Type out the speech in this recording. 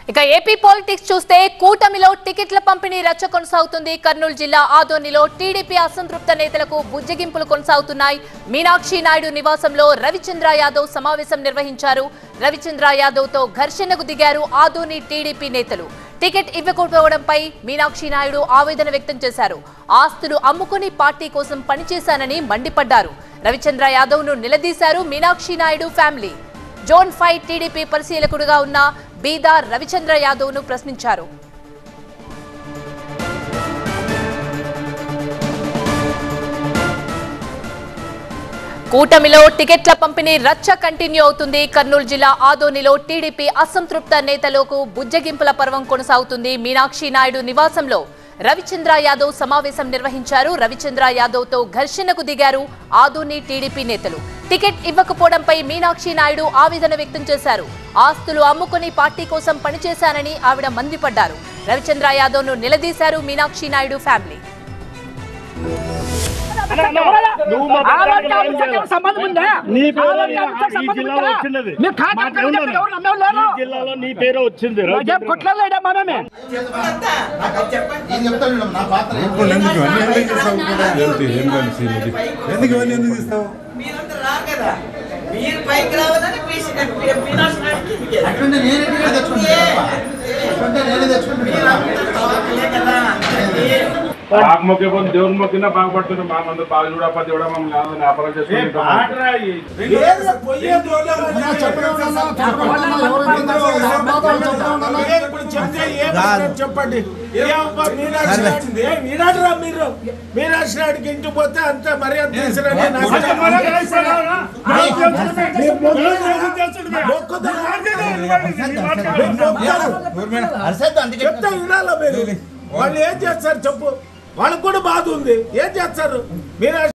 ఇక AP politics చూస్తే కూటమిలో టికెట్ల పంపిణీ రచ్చ కొనసాగుతుంది కర్నూలు జిల్లా ఆదోనిలో టీడీపీ అసంతృప్త నేతలకు బుజ్జగింపులు కొనసాగుతున్నాయి మీనాక్షి నాయుడు నివాసంలో రవిచంద్ర యాదవ్ సమావేశం నిర్వహించారు రవిచంద్ర యాదవ్ తో ఘర్షణకు దిగారు ఆదోని టీడీపీ నేతలు టికెట్ ఇవ్వకపోవడంపై మీనాక్షి నాయుడు ఆవేదన వ్యక్తం చేశారు ఆస్తులు అమ్ముకుని పార్టీ కోసం పనిచేశానని మండిపడ్డారు రవిచంద్ర యాదవ్ ను నిలదీశారు Meenakshi Naidu family zone five TDP పరిశీలకుడుగా ఉన్న బీదార్ రవిచంద్ర యాదవ్ ను ప్రశ్నించారు కూటమిలో టికెట్ల పంపిణీ రచ్చ కంటిన్యూ అవుతుంది కర్నూలు జిల్లా ఆదోనిలో టీడీపీ అసంతృప్త నేతలకు బుజ్జగింపుల పర్వం కొనసాగుతుంది మీనాక్షి నాయుడు నివాసంలో రవిచంద్ర యాదవ్ సమావేశం నిర్వహించారు రవిచంద్ర యాదవ్ తో ఘర్షణకు దిగారు ఆదోని టీడీపీ నేతలు టికెట్ ఇవ్వకపోవడంపై మీనాక్షి నాయుడు ఆవేదన వ్యక్తం చేశారు ఆస్తులు అమ్ముకుని పార్టీ కోసం పనిచేశానని ఆవిడ మండిపడ్డారు రవిచంద్ర యాదవ్ ను నిలదీశారు మీనాక్షి నాయుడు ఫ్యామిలీ నువ్వు మా ఆలోచన పత్రికలు అంశానికి ఏమైనా సంబంధం ఉందా? నీ పేరు ఆలోచన అంశానికి ఈ సంబంధం జిల్లాలో ఉందా? వచ్చినది మీరు కాదు మాట అంటారు, ఉండదు. ఎవరు నమ్మేవాళ్ళు లేరు. ఈ జిల్లాలో నీ పేరు వచ్చింది నాకేం కొట్లాడలేడా మనమే నేను చెప్తాను మేడం, నా పాత్ర ఏంటి? ఇప్పుడు ఎందుకు ఇవన్నీ ఎందుకు ఇస్తావు కూడా? ఏంటి ఏం కలిసి ఇది? ఎందుకు ఇవన్నీ ఎందుకు ఇస్తావు మీరంతా రారు కదా మీరు పైకి రావాలని మీ- మీనాక్షి నాయుడుకి ఇదిగే. అట్లుంటే నేనే టికెట్ తెచ్చుకుంటాను అట్లుంటే నేనే తెచ్చుకుంటాను మీరంతా రావట్లే కదా అందరికీ. బాగా మొక్కే పోతే దేవుని మొక్కినా బాగుపడుతుంది మా మంది బాగా చూడపా దేవుడా మమ్మల్ని కాదని వ్యాపారం చేసుకుంటాం చెప్పండి మీనాడురా మీరు మీనాక్షి నాయుడికి ఇంటికి పోతే అంత మర్యాద చేశారని నాకు అరిసేద్దాం అందుకే చెప్తా వినాలా మీరు వాళ్ళు ఏం చేస్తారు చెప్పు వాళ్ళకు కూడా బాధ ఉంది ఏం చేస్తారు మీనాక్షి